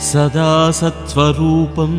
सदा सत्स्वरूपं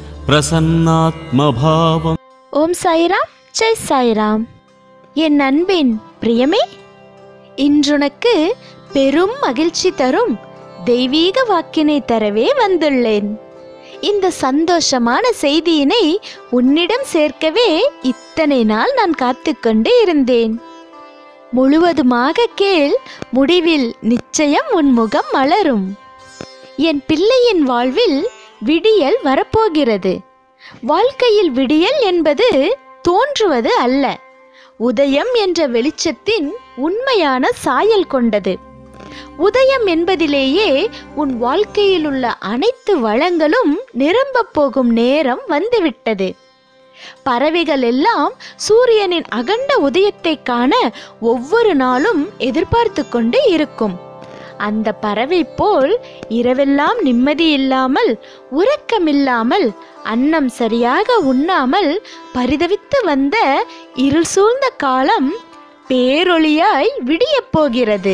प्रसन्नात्मभावम् ஓம் சாய்ராம் ஜெய் சாய்ராம் என் அன்பின் பிரியமே இன்றுனக்கு பெரும் மகிழ்ச்சி தரும் தெய்வீக வாக்கினை தரவே வந்துள்ளேன் இந்த சந்தோஷமான செய்தியினை உன்னிடம் சேர்க்கவே இத்தனை நாள் நான் காத்துக்கொண்டு இருந்தேன் முழுவதுமாக கேள் முடிவில் நிச்சயம் உன் முகம் மலரும் என் பிள்ளையின் வாழ்வில் விடியல் வரப்போகிறது வாழ்க்கையில் விடியல் என்பது தோன்றுவது அல்ல உதயம் என்ற வெளிச்சத்தின் உண்மையான சாயல் கொண்டது உதயம் என்பதிலேயே உன் வாழ்க்கையில் உள்ள அனைத்து வளங்களும் நிரம்பப் போகும் நேரம் வந்துவிட்டது பறவைகள் எல்லாம் சூரியனின் அகண்ட உதயத்தை காண ஒவ்வொரு நாளும் எதிர்பார்த்து கொண்டு இருக்கும் அந்த பறவை போல் இரவெல்லாம் நிம்மதி இல்லாமல் உறக்கமில்லாமல் அன்னம் சரியாக உண்ணாமல் பரிதவித்து வந்த இருள் சூழ்ந்த காலம் பேரொளியாய் விடியப் போகிறது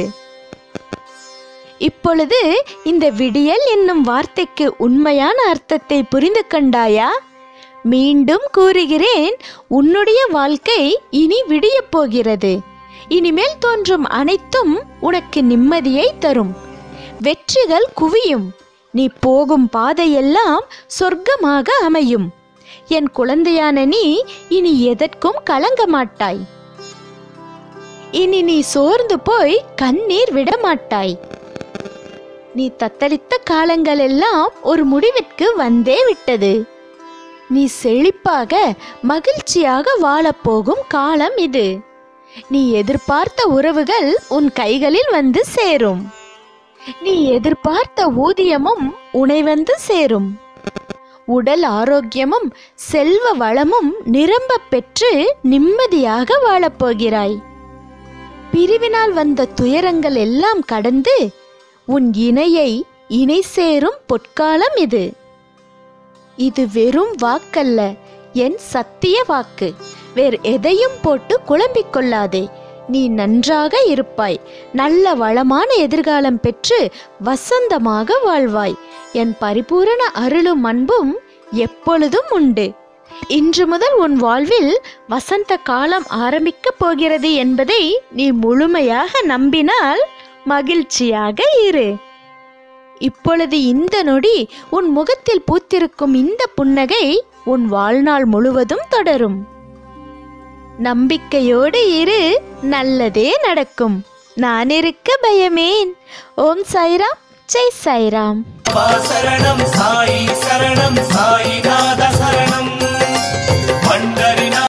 இப்பொழுது இந்த விடியல் என்னும் வார்த்தைக்கு உண்மையான அர்த்தத்தை புரிந்து கொண்டாயா மீண்டும் கூறுகிறேன் உன்னுடைய வாழ்க்கை இனி விடியப் போகிறது இனிமேல் தோன்றும் அனைத்தும் உனக்கு நிம்மதியை தரும் வெற்றிகள் குவியும் நீ போகும் பாதையெல்லாம் சொர்க்கமாக அமையும் என் குழந்தையான நீ இனி எதற்கும் கலங்க மாட்டாய் இனி நீ சோர்ந்து போய் கண்ணீர் விடமாட்டாய் நீ தத்தளித்த காலங்கள் எல்லாம் ஒரு முடிவிற்கு வந்தே விட்டது நீ செழிப்பாக மகிழ்ச்சியாக வாழப்போகும் காலம் இது நீ எதிர்பார்த்த உறவுகள் உன் கைகளில் வந்து சேரும் நீ எதிர்பார்த்த ஊதியமும் உனை வந்து சேரும் உடல் ஆரோக்கியமும் செல்வ வளமும் நிரம்ப பெற்று நிம்மதியாக வாழப்போகிறாய் பிரிவினால் வந்த துயரங்கள் எல்லாம் கடந்து உன் இணையை இணை சேரும் பொற்காலம் இது இது வெறும் வாக்கல்ல என் சத்திய வாக்கு வேறு எதையும் போட்டு குழம்பிக் கொள்ளாதே நீ நன்றாக இருப்பாய் நல்ல வளமான எதிர்காலம் பெற்று வசந்தமாக வாழ்வாய் என் பரிபூரண அருளும் அன்பும் எப்பொழுதும் உண்டு இன்று முதல் உன் வாழ்வில் வசந்த காலம் ஆரம்பிக்கப் போகிறது என்பதை நீ முழுமையாக நம்பினால் மகிழ்ச்சியாக இரு இப்பொழுது இந்த நொடி உன் முகத்தில் பூத்திருக்கும் இந்த புன்னகை உன் வாழ்நாள் முழுவதும் தொடரும் நம்பிக்கையோடு இரு நல்லதே நடக்கும் நான் இருக்க பயமேன் ஓம் சாய்ராம் ஜெய் சாய்ராம் சரணம் சாயி